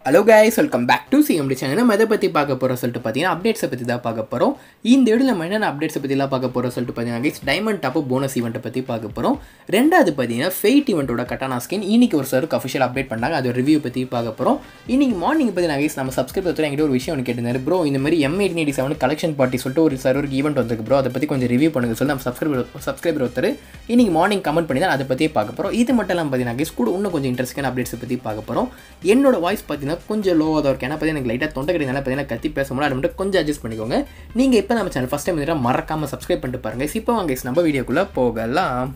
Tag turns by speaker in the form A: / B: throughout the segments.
A: hello guys welcome back to CMT channel நம்ம எதை பற்றி பார்க்க போகிறோம் சொல்லிட்டு பார்த்தீங்கன்னா அப்டேட்ஸை பற்றி தான் பார்க்க போகிறோம் இந்த வீடியோ நம்ம என்னென்ன அப்டேட்ஸை பற்றிலாம் பார்க்க போகிறோம் சொல்லிட்டு பார்த்தீங்கன்னா கைஸ் டைமண்ட் டாப் போனஸ் ஈவெண்ட்டை பற்றி பார்க்க போகிறோம் ரெண்டாவது பார்த்தீங்கன்னா ஃபெயிட் ஈவெண்ட்டோட கட்டானா ஸ்கின் இன்னைக்கு ஒரு சருக்கு அஃபிஷியல் அப்டேட் பண்ணாங்க அது ரிவ்யூ பற்றி பார்க்க போகிறோம் இன்னைக்கு மார்னிங் பார்த்தீங்கன்னா கைஸ் நம்ம சப்ஸ்கிரைபர் என்கிட்ட ஒரு விஷயம் ஒன்று கேட்டிருந்தாரு ப்ரோ இந்த மாதிரி M eighteen eighty seven collection party சொல்லிட்டு ஒரு சர்வருக்கு ஈவெண்ட் வந்திருக்கு ப்ரோ அதை பற்றி கொஞ்சம் ரிவ்யூ பண்ணுங்க சொல்லி நம்ம சப்ஸ்கிரைபர் சப்ஸ்கிரைபர் ஒருத்தர் இன்னைக்கு மார்னிங் கமெண்ட் பண்ணி தான் அதை பற்றியே பார்க்க போகிறோம் இது மட்டும் இல்லாமல் பார்த்தீங்கன்னா கைஸ் கூட இன்னும் கொஞ்சம் இன்ட்ரெஸ்டிங்கான அப்டேட்ஸை பற்றி பார்க்க போகிறோம் என்னோட வாய்ஸ் பார்த்தீங்கன்னா கொஞ்சம் லோவாக தான் இருக்கு ஏன்னா பார்த்தீங்கன்னா எனக்கு லைட்டாக தொண்டை கிடையாது பார்த்தீங்கன்னா கத்தி பேச முடியல அது மட்டும் கொஞ்சம் அட்ஜஸ்ட் பண்ணிக்கோங்க நீங்கள் இப்போ நம்ம சேனல் ஃபஸ்ட் டைம் வந்துட்டு மறக்காமல் சப்ஸ்கிரைப் பண்ணிட்டு பாருங்க இப்போ வாங்க guys, நம்ம வீடியோக்குள்ளே போகலாம்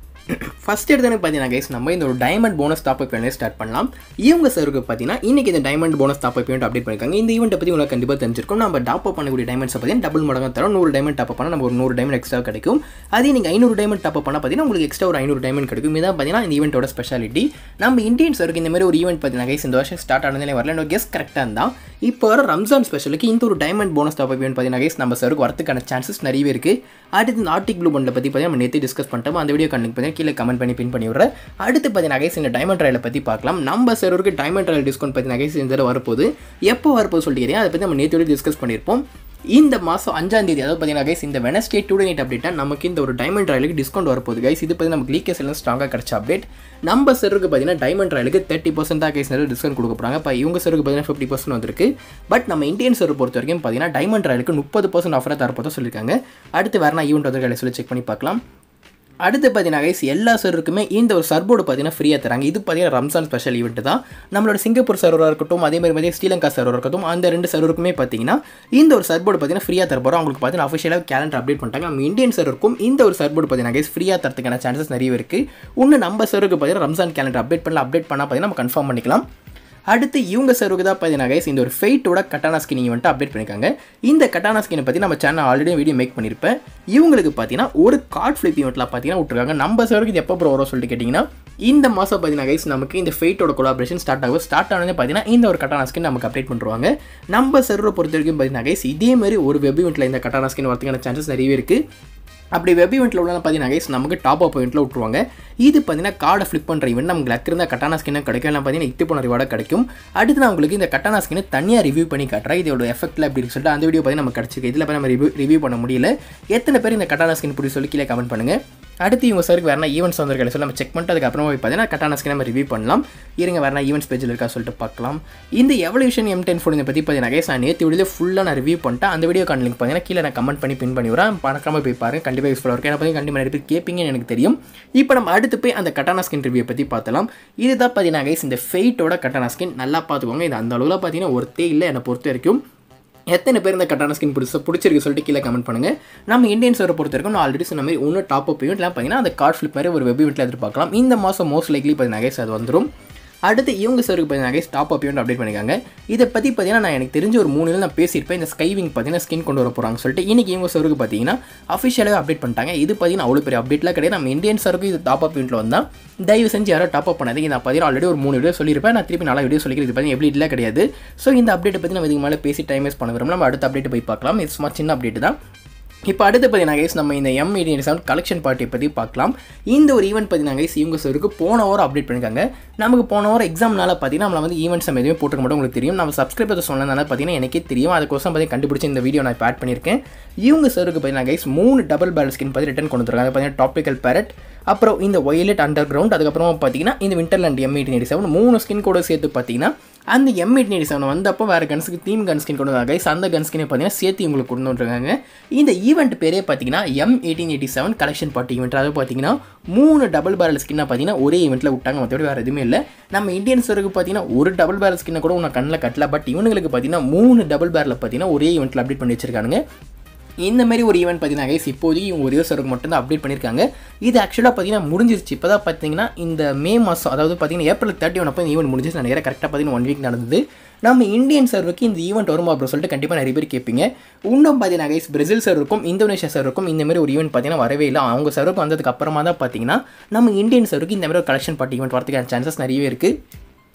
A: ஃபஸ்ட் எடுத்தோன்னு பார்த்தீங்கன்னா கைஸ் நம்ம இந்த ஒரு diamond bonus top up start பண்ணலாம் இவங்க சருக்கு பார்த்தீங்கன்னா இன்னைக்கு இந்த diamond bonus top up update பண்ணிருக்காங்க இந்த ஈவெண்ட்டை பற்றி உங்களுக்கு கண்டிப்பாக தெரிஞ்சிருக்கும் நம்ம டாப் அப் பண்ணக்கூடிய டைமண்ட்ஸை பார்த்தீங்கன்னா டபுள் மடங்கு தரோம் நூறு டைமண்ட் டாப் பண்ணால் நம்ம ஒரு நூறு டைமண்ட் எக்ஸ்ட்ரா கிடைக்கும் அதே நீங்கள் ஐநூறு டைமண்ட் டாப் பண்ணால் பார்த்தீங்கன்னா உங்களுக்கு எக்ஸ்ட்ரா ஒரு ஐநூறு டைமண்ட் கிடைக்கும் இதான் பார்த்தீங்கன்னா இந்த ஈவெண்ட்டோட ஸ்பெஷாலிட்டி நம்ம இந்தியன் சருக்கு இந்த மாதிரி ஒரு ஈவெண்ட் பார்த்தீங்கன்னா கைஸ் இந்த வருஷம் ஸ்டார்ட் ஆனதுலேயே வரல என்னோட கெஸ்ட் கரெக்டாக இருந்தால் இப்போ வர ரம்ஜான் ஸ்பெஷலுக்கு இந்த ஒரு டைமண்ட் போனஸ் டாப் அப் பார்த்தீங்கன்னா கைஸ் நம்ம சருக்கு வரதுக்கான சான்சஸ் நிறையவே இருக்குது அடுத்து இந்த ஆர்டிக் ப்ளூ பண்டில் பற்றி பார்த்தீங்கன்னா நம்ம நேற்று டிஸ்கஸ் பண்ணிட்டோம் அந்த வீடியோ கண்டிப்பாக பார்த்தீங்கன்னா கீழே கமெண்ட் பண்ணி பின் பண்ணி விட்றேன் அடுத்து பார்த்தீங்கன்னா கைஸ் இந்த டைமண்ட் ராயலை பற்றி பார்க்கலாம் நம்ம சர்வருக்கு டைமண்ட் ராயல் டிஸ்கவுண்ட் பார்த்தீங்கன்னா கைஸ் இந்த தடவை வரப்போகுது எப்போ வரப்போகுது சொல்லிட்டு கேட்டீங்க அதை பற்றி நம்ம நேற்று டிஸ்கஸ் பண்ணியிருப்போம் இந்த மாதம் அஞ்சாம் தேதி அதாவது பார்த்தீங்கன்னா கைஸ் இந்த வெனஸ்டே டூ நைட் அப்டேட்டாக நமக்கு இந்த ஒரு டைமண்ட் ராயலுக்கு டிஸ்கவுண்ட் வரப்போகுது கைஸ் இது பற்றி நமக்கு லீக்கேஸ் எல்லாம் ஸ்ட்ராங்காக கிடச்ச அப்டேட் நம்ம சருக்கு பார்த்தீங்கன்னா டைமண்ட் ராயலுக்கு தேர்ட்டி பர்சன்ட் தான் கைஸ் நிறைய டிஸ்கவுண்ட் கொடுக்க போகிறாங்க இப்போ இவங்க சருக்கு பார்த்தீங்கன்னா ஃபிஃப்டி பர்சன்ட் வந்திருக்கு பட் நம்ம இந்தியன் சர்வர் பொறுத்த வரைக்கும் பார்த்தீங்கன்னா டைமண்ட் ராயலுக்கு முப்பது பர்சன்ட் ஆஃபராக தரப்போதான் சொல்லியிருக்காங்க அடுத்து வேறு நான் ஈவெண்ட் வந்து சொல்லி செக் பண்ணி பார்க்கலாம் அடுத்து பார்த்தீங்கன்னா கைஸ் எல்லா சர்வருக்குமே இந்த ஒரு சர்போர்டு பார்த்தீங்கன்னா ஃப்ரீயாக தராங்க இது பார்த்தீங்கன்னா ரம்ஜான் ஸ்பெஷல் ஈவெண்ட் தான் நம்மளோட சிங்கப்பூர் சர்வராக இருக்கட்டும் அதே மாதிரி பார்த்தீங்கன்னா ஸ்ரீலங்கா சர்வராக இருக்கட்டும் அந்த ரெண்டு சர்வருக்குமே பார்த்தீங்கன்னா இந்த ஒரு சர்போர்டு பார்த்தீங்கன்னா ஃப்ரீயாக தர போகிறோம் அவங்களுக்கு பார்த்தீங்கன்னா அஃபிஷியலாக கேலண்டர் அப்டேட் பண்ணிட்டாங்க நம்ம இந்தியன் சர்வருக்கும் இந்த ஒரு சர்போர்டு பார்த்தீங்கன்னா கைஸ் ஃப்ரீயாக தரத்துக்கான சான்சஸ் நிறைய இருக்குது இன்னும் நம்ம சர்வருக்கு பார்த்தீங்கன்னா ரம்ஜான் கேலண்டர் அப்டேட் பண்ணல அப்டேட் பண்ணால் பார்த்தீங்கன்னா நம்ம கன்ஃபார்ம் பண்ணிக்கலாம் அடுத்து இவங்க சருக்கு தான் பார்த்தீங்கன்னா கைஸ் இந்த ஒரு ஃபெயிட்டோட கட்டானா ஸ்கின் வந்துட்டு அப்டேட் பண்ணியிருக்காங்க இந்த கட்டானா ஸ்கினை பற்றி நம்ம சேனல் ஆல்ரெடி வீடியோ மேக் பண்ணியிருப்பேன் இவங்களுக்கு பார்த்தீங்கன்னா ஒரு கார்ட் ஃப்ளிப் ஈவெண்ட்டில் பார்த்தீங்கன்னா விட்டுருக்காங்க நம்ம சருக்கு இது எப்போ ப்ரோ வரும் சொல்லிட்டு கேட்டிங்கன்னா இந்த மாதம் பார்த்தீங்கன்னா கைஸ் நமக்கு இந்த ஃபெயிட்டோட கொலாபரேஷன் ஸ்டார்ட் ஆகும் ஸ்டார்ட் ஆனது பார்த்தீங்கன்னா இந்த ஒரு கட்டானா ஸ்கின் நமக்கு அப்டேட் பண்ணுவாங்க நம்ம சர்வரை பொறுத்த வரைக்கும் பார்த்தீங்கன்னா கைஸ் இதே மாதிரி ஒரு வெப் ஈவெண்ட்டில் இந்த கட்டானா ஸ்கின் வரதுக்கான சான்சஸ் நிறையவே இருக்குது அப்படி வெப் ஈவெண்ட்டில் உள்ள பார்த்தீங்கன்னா கைஸ் நமக்கு டாப் அப் பாயிண்ட்டில் விட்டுருவாங்க இது பார்த்தீங்கன்னா கார்டை ஃப்ளிப் பண்ணுற ஈவெண்ட் நமக்கு லக் இருந்தால் கட்டானா ஸ்கின்னாக கிடைக்கும் இல்லை பார்த்தீங்கன்னா இத்து போன ரிவார்டாக கிடைக்கும் அடுத்து நான் உங்களுக்கு இந்த கட்டானா ஸ்கினை தனியாக ரிவ்யூ பண்ணி காட்டுறேன் இதோட எஃபெக்ட்டில் எப்படி இருக்கு சொல்லிட்டு அந்த வீடியோ பார்த்தீங்கன்னா நமக்கு கிடச்சிருக்கு இதில் போய் நம்ம ரிவ்யூ ரிவ்யூ பண்ண முடியல எத்தனை பேர் இந்த கட்டானா ஸ்கின் பிடிச்சி சொல்லி கீழே கமெண்ட் பண்ணுங்கள் அடுத்து இவங்க சருக்கு வேறு ஈவெண்ட்ஸ் வந்திருக்கல சொல்லி நம்ம செக் பண்ணிட்டு அதுக்கப்புறமா போய் பார்த்தீங்கன்னா கட்டான ஸ்கின் நம்ம ரிவ்யூ பண்ணலாம் இருங்க வேறு ஈவெண்ட்ஸ் பேஜில் இருக்கா சொல்லிட்டு பார்க்கலாம் இந்த எவல்யூஷன் எம் டென் ஃபோன் பற்றி பார்த்தீங்கன்னா guys, நான் நேற்று வீடியோ ஃபுல்லாக நான் ரிவ்யூ பண்ணிட்டேன் அந்த வீடியோ கான் லிங்க் பார்த்தீங்கன்னா கீழே நான் கமெண்ட் பண்ணி பின் பண்ணி வரேன் பணக்காம போய் பாருங்க கண்டிப்பாக யூஸ்ஃபுல்லாக இருக்கும் ஏன்னா பார்த்தீங்கன்னா கண்டிப்பாக நிறைய பேர் கேட்பீங்கன்னு எனக்கு தெரியும் இப்போ நம்ம அடுத்து போய் அந்த கட்டானா ஸ்கின் ரிவ்யூ பற்றி பார்த்தலாம் இதுதான் பார்த்தீங்கன்னா கைஸ் இந்த ஃபெயிட்டோட கட்டானா ஸ்கின் நல்லா பார்த்துக்கோங்க இது அந்த அளவில் பார்த்தீங்கன்னா ஒருத்தே இல்லை என்னை பொறுத்த வரைக்கும் எத்தனை பேர் இந்த கட்டான ஸ்கின் பிடிச்ச பிடிச்சிருக்கு சொல்லிட்டு கீழே கமெண்ட் பண்ணுங்கள் நம்ம இந்தியன் சர்வரை பொறுத்த வரைக்கும் நான் ஆல்ரெடி சொன்ன மாதிரி ஒன்று டாப் அப் ஈவெண்ட்லாம் பார்த்தீங்கன்னா அந்த கார்ட் ஃபிளிப் மாதிரி ஒரு வெப் ஈவெண்ட்டில் எதிர்பார்க்கலாம் இந்த மாதம் மோஸ்ட் லைக்லி பார்த்தீங்கன்னா guys, அது வந்துடும் அடுத்து இவங்க சருக்கு பார்த்தீங்கன்னா guys, top up event update பண்ணியிருக்காங்க இதை பற்றி பார்த்தீங்கன்னா நான் எனக்கு தெரிஞ்ச ஒரு மூணு நாள் நான் பேசியிருப்பேன் இந்த ஸ்கைவிங் பார்த்தீங்கன்னா ஸ்கின் கொண்டு வர போகிறாங்க சொல்லிட்டு இன்னைக்கு இவங்க சருக்கு பார்த்தீங்கன்னா அஃபிஷியலாக அப்டேட் பண்ணிட்டாங்க இது பார்த்தீங்கன்னா அவ்வளோ பெரிய அப்டேட்லாம் கிடையாது நம்ம இந்தியன் சருக்கு இது டாப் அப் ஈவெண்ட்டில் வந்தால் தயவு செஞ்சு யாரோ டாப் அப் பண்ணாதீங்க நான் பார்த்தீங்கன்னா ஆல்ரெடி ஒரு மூணு வீடியோ சொல்லியிருப்பேன் நான் திருப்பி நாலு வீடியோ சொல்லிக்கிறேன் இது பார்த்தீங்கன்னா எப்படி இல்லை கிடையாது ஸோ இந்த அப்டேட்டை பற்றி நம்ம இதுக்கு மேலே பேசி டைம் வேஸ்ட் பண்ண விரும்பலாம் நம்ம அடுத்த அப்டேட் போய் பார்க்கலாம் இது சும்மா சின்ன அப்டேட் தான் இப்போ அடுத்து பார்த்தீங்கன்னா கைஸ் நம்ம இந்த எம் எயிட்டி செவன் கலெக்ஷன் பார்ட்டியை பற்றி பார்க்கலாம் இந்த ஒரு ஈவெண்ட் பார்த்தீங்கன்னா கைஸ் இவங்க சருக்கு போன வாரம் அப்டேட் பண்ணியிருக்காங்க நமக்கு போன வாரம் எக்ஸாம்னால பார்த்தீங்கன்னா நம்மள வந்து ஈவெண்ட்ஸ் நம்ம எதுவுமே போட்டுக்க மாட்டோம் உங்களுக்கு தெரியும் நம்ம சப்ஸ்கிரைபர் சொன்னதுனால பார்த்தீங்கன்னா எனக்கே தெரியும் அதுக்கோசம் பார்த்தீங்கன்னா கண்டுபிடிச்சி இந்த வீடியோ நான் இப்போ ஆட் பண்ணியிருக்கேன் இவங்க சருக்கு பார்த்தீங்கன்னா கைஸ் மூணு டபுள் பேரல் ஸ்கின் பற்றி ரிட்டன் கொண்டு வந்துருக்காங்க பார்த்தீங்கன்னா டாப்பிக்கல் பேரட் அப்புறம் இந்த ஒயலட் அண்டர் கிரவுண்ட் அதுக்கப்புறமா பார்த்தீங்கன்னா இந்த winterland M eighteen eighty seven மூணு ஸ்கின் கூட சேர்த்து பார்த்தீங்கன்னா அந்த எம் எயிட்டின் எயிட்டி செவன் வந்தப்போ வேறு கன்ஸ்க்கு தீம் கன் ஸ்கின் கொண்டு வந்தாங்க கைஸ் அந்த கன் ஸ்கினை பார்த்தீங்கன்னா சேர்த்து உங்களுக்கு கொண்டு வந்துருக்காங்க இந்த ஈவெண்ட் பேரே பார்த்தீங்கன்னா M eighteen eighty seven collection party event அதாவது பார்த்தீங்கன்னா மூணு டபுள் பேரல் ஸ்கின்னாக பார்த்தீங்கன்னா ஒரே ஈவெண்ட்டில் விட்டாங்க மற்றபடி வேறு எதுவுமே இல்லை நம்ம இந்தியன்ஸருக்கு பார்த்தீங்கன்னா ஒரு டபுள் பேரல் ஸ்கின்னை கூட உன்னை கண்ணில் கட்டல பட் இவனுங்களுக்கு பார்த்தீங்கன்னா மூணு டபுள் பேரலில் பார்த்தீங்கன்னா ஒரே ஈவெண்ட்டில் அப்டேட் பண்ணி வச்சிருக்காங்க இந்த மாதிரி ஒரு ஈவெண்ட் பார்த்தீங்கன்னா கைஸ் இப்போதைக்கு இவங்க ஒரே சருக்கு மட்டும் தான் அப்டேட் பண்ணியிருக்காங்க இது ஆக்சுவலாக பார்த்தீங்கன்னா முடிஞ்சிருச்சு இப்போ தான் பார்த்தீங்கன்னா இந்த மே மாதம் அதாவது பார்த்தீங்கன்னா ஏப்ரல் தேர்ட்டி ஒன் அப்போ இந்த ஈவெண்ட் முடிஞ்சிச்சு நான் நினைக்கிறேன் கரெக்டாக பார்த்தீங்கன்னா ஒன் வீக் நடந்தது நம்ம இந்தியன் சர்வருக்கு இந்த ஈவெண்ட் வருமா அப்படின்னு சொல்லிட்டு கண்டிப்பாக நிறைய பேர் கேட்பீங்க இன்னும் பார்த்தீங்கன்னா கைஸ் பிரேசில் சர்வருக்கும் இந்தோனேஷியா சர்வருக்கும் இந்த மாதிரி ஒரு ஈவெண்ட் பார்த்தீங்கன்னா வரவே இல்லை அவங்க சர்வருக்கு வந்ததுக்கு அப்புறமா தான் பார்த்தீங்கன்னா நம்ம இந்தியன் சர்வருக்கு இந்த மாதிரி ஒரு கலெக்ஷன் பார்ட்டி ஈவெண்ட் வரதுக்கான சான்சஸ் நிறையவே இருக்குது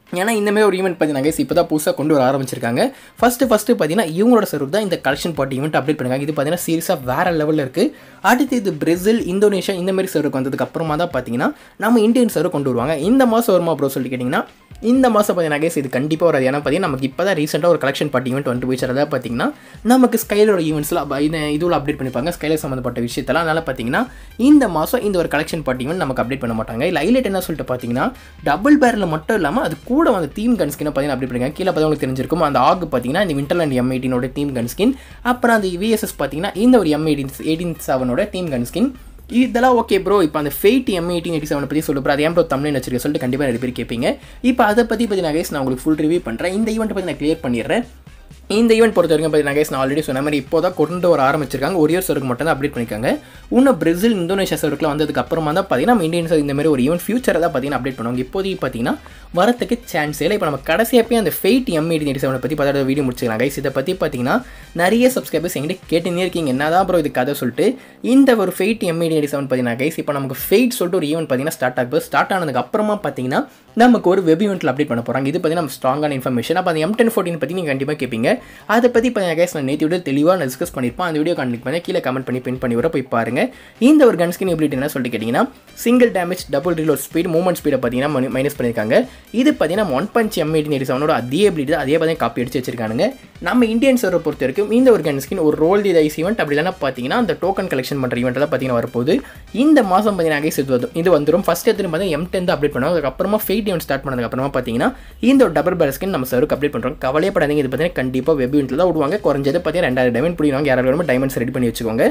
A: ஏன்னா இந்த மாதிரி ஒரு ஈவெண்ட் பார்த்தீங்கன்னா guys இப்போ தான் புதுசாக கொண்டு வர ஆரம்பிச்சிருக்காங்க ஃபஸ்ட்டு ஃபஸ்ட்டு பார்த்தீங்கன்னா இவங்களோட சர்வ் தான் இந்த கலெக்ஷன் பார்ட்டி ஈவெண்ட் அப்டேட் பண்ணிருக்காங்க இது பார்த்தீங்கன்னா சீரியஸாக வேறு லெவலில் இருக்குது அடுத்து இது பிரேசில் இந்தோனேஷியா இந்த மாதிரி சர்வுக்கு வந்ததுக்கு அப்புறமா தான் பார்த்தீங்கன்னா நம்ம இந்தியன் சர்வ் கொண்டு வருவாங்க இந்த மாதம் வருமா ப்ரோ சொல்லிட்டு கேட்டிங்கன்னா இந்த மாதம் பார்த்தீங்கன்னா guys இது கண்டிப்பாக வராது ஏன்னா பார்த்தீங்கன்னா நமக்கு இப்போ தான் ரீசெண்டாக ஒரு கலெக்ஷன் பார்ட்டி ஈவெண்ட் வந்துட்டு போயிச்சு அதாவது பார்த்தீங்கன்னா நமக்கு ஸ்கைலோட ஈவெண்ட்ஸ்லாம் இந்த இதுவில் அப்டேட் பண்ணிப்பாங்க ஸ்கைலர் சம்மந்தப்பட்ட விஷயத்தெல்லாம் அதனால் பார்த்தீங்கன்னா இந்த மாதம் இந்த ஒரு கலெக்ஷன் பார்ட்டி ஈவெண்ட் நமக்கு அப்டேட் பண்ண மாட்டாங்க இல்லை ஹைலைட் என்ன சொல்லிட்டு பார்த்தீங்கன்னா டபுள் பேரில் மட்டும் இல்லாமல் அது கூட வந்து தீம் கன் ஸ்கினை பார்த்தீங்கன்னா அப்டேட் பண்ணிருக்காங்க கீழே பார்த்தா உங்களுக்கு தெரிஞ்சிருக்கும் அந்த ஆகு பார்த்தீங்கன்னா இந்த விண்டர்லேண்ட் எம் எயிட்டீனோட தீம் கன் ஸ்கின் அப்புறம் அந்த விஎஸ்எஸ் பார்த்தீங்கன்னா இந்த ஒரு எம் எயிட்டீன் எயிட்டீன் செவனோட தீம் கன் ஸ்கின் இதெல்லாம் ஓகே ப்ரோ இப்போ அந்த ஃபெயிட் எம் எயிட்டீன் எயிட்டி செவனை பற்றி சொல்ல ப்ரோ அது ஏன் ப்ரோ தமிழ் வச்சிருக்க சொல்லிட்டு கண்டிப்பாக நிறைய பேர் கேட்பீங்க இப்போ அதை பற்றி பற்றி நான் guys நான் உங்களுக்கு ஃபுல் ரிவ்யூ பண்ணுறேன் இந்த ஈவெண்ட் பற்றி நான் கிளியர் பண்ணிடுறேன் இந்த ஈவெண்ட் பொறுத்த வரைக்கும் பார்த்தீங்கன்னா guys, நான் ஆல்ரெடி சொன்ன மாதிரி இப்போ தான் கொண்டு வர ஆரம்பிச்சிருக்காங்க ஒரு இயர் சருக்கு மட்டும் தான் அப்டேட் பண்ணியிருக்காங்க இன்னும் பிரேசில் இந்தோனேஷியா சர்க்கில் வந்ததுக்கு அப்புறமா தான் பார்த்தீங்கன்னா நம்ம இந்தியன் சர்வ் இந்த மாதிரி ஒரு ஈவெண்ட் ஃபியூச்சரை தான் பார்த்தீங்கன்னா அப்டேட் பண்ணுவாங்க இப்போதைக்கு பார்த்தீங்கன்னா வரத்துக்கு சான்ஸ் இல்லை இப்போ நம்ம கடைசியாக போய் அந்த ஃபெயிட் எம் எயிட்டி எயிட்டி செவனை பற்றி பார்த்தா வீடியோ முடிச்சுக்கலாம் கைஸ் இதை பற்றி பார்த்தீங்கன்னா நிறைய சப்ஸ்கிரைபர்ஸ் எங்கிட்ட கேட்டுனே இருக்கீங்க என்னதான் ப்ரோ இது கதை சொல்லிட்டு இந்த ஒரு ஃபெயிட் எம் எயிட்டி எயிட்டி செவன் பார்த்தீங்கன்னா கைஸ் இப்போ நமக்கு ஃபெயிட் சொல்லிட்டு ஒரு ஈவெண்ட் பார்த்தீங்கன்னா ஸ்டார்ட் ஆகுது ஸ்டார்ட் ஆனதுக்கு அப்புறமா பார்த்தீங்கன்னா நமக்கு ஒரு வெப் ஈவெண்ட்டில் அப்டேட் பண்ண போகிறாங்க இது பார்த்தீங்கன்னா நம்ம ஸ்ட்ராங்கான இன்ஃபர்மேஷன் அப்போ அந்த எம் டென் ஃபோர்ட்டின் பற்றி நீங்கள் கண்டிப்பாக கேட்பீங்க அதை பற்றி பார்த்தீங்கன்னா guys நான் நேற்று வீடியோ தெளிவாக நான் டிஸ்கஸ் பண்ணியிருப்பேன் அந்த வீடியோ கண்டிப்பாக பண்ணி கீழே கமெண்ட் பண்ணி பின் பண்ணி வர போய் பாருங்க இந்த ஒரு கன் ஸ்கின் எபிலிட்டி என்ன சொல்லிட்டு கேட்டிங்கன்னா single damage double reload speed movement ஸ்பீடை பார்த்தீங்கன்னா மைனஸ் பண்ணியிருக்காங்க இது பார்த்தீங்கன்னா one punch M eighteen eighty செவனோட அதே எபிலிட்டி தான் அதே பார்த்தீங்கன்னா காப்பி அடிச்சு வச்சிருக்காங்க நம்ம இந்தியன் சர்வை பொறுத்த வரைக்கும் இந்த ஒரு கன் ஸ்கின் ஒரு ரோல் தி ஐஸ் ஈவெண்ட் அப்படி இல்லைன்னா பார்த்தீங்கன்னா அந்த டோக்கன் கலெக்ஷன் பண்ணுற ஈவெண்ட் தான் பார்த்தீங்கன்னா வரப்போகுது இந்த மாதம் பார்த்தீங்கன்னா guys இது வந்து இது வந்துடும் ஃபஸ்ட் எடுத்து பார்த்தீங்கன்னா எம் டென் அப்டேட் பண்ணுவாங்க அதுக்கப்புறமா ஃபெயிட் ஈவெண்ட் ஸ்டார்ட் பண்ணதுக்கு அப்புறமா பார்த்தீங்கன்னா இந்த ஒரு டபுள் பேர் ஸ்கின் நம்ம சர்வுக்கு அப்டேட் பண்ணுறோம் கவலையப்படாதீங்க இது பார்த்தீங்கன்னா கண்டிப்பாக வெப் ஈவெண்ட்டில் தான் விடுவாங்க குறைஞ்சது பார்த்தீங்கன்னா ரெண்டாயிரம் டைமண்ட் பிடிவாங்க யாராவது வேணுமோ டைமண்ட்ஸ் ரெடி பண்ணி வச்சுக்கோங்க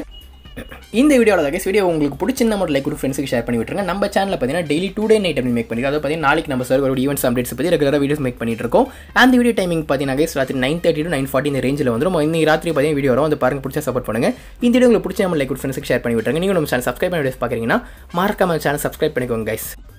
A: இந்த வீடியோவில் தான் வீடியோ உங்களுக்கு பிடிச்சிருந்த மட்டும் லைக் கொடுத்து ஃப்ரெண்ட்ஸுக்கு ஷேர் பண்ணி விட்டுருங்க நம்ம சேனலில் பார்த்தீங்கன்னா டெய்லி டூ டே நைட் அப்படி மேக் பண்ணி அதாவது பார்த்தீங்கன்னா நாளைக்கு நம்ம சர்வர் ஈவெண்ட்ஸ் அப்டேட்ஸ் பற்றி ரெகுலராக வீடியோஸ் மேக் பண்ணிட்டு இருக்கோம் அந்த வீடியோ டைமிங் பார்த்தீங்கன்னா guys, ராத்திரி nine thirty to nine forty இந்த ரேஞ்சில் வந்துடும் இன்னைக்கு ராத்திரி பார்த்தீங்கன்னா வீடியோ வரும் வந்து பாருங்க பிடிச்ச சப்போர்ட் பண்ணுங்க இந்த வீடியோ உங்களுக்கு பிடிச்ச நம்ம லைக் ஃப்ரெண்ட்ஸுக்கு ஷேர் பண்ணி விட்டுருங்க நீங்கள் நம்ம சேனல் சப்ஸ்கிரைப் பண்ணி வீடியோஸ் பார்க்குறீங்கன்னா மறக்காம சேனல் சப்ஸ்கிரைப் பண்ணிக்கோங்க கைஸ்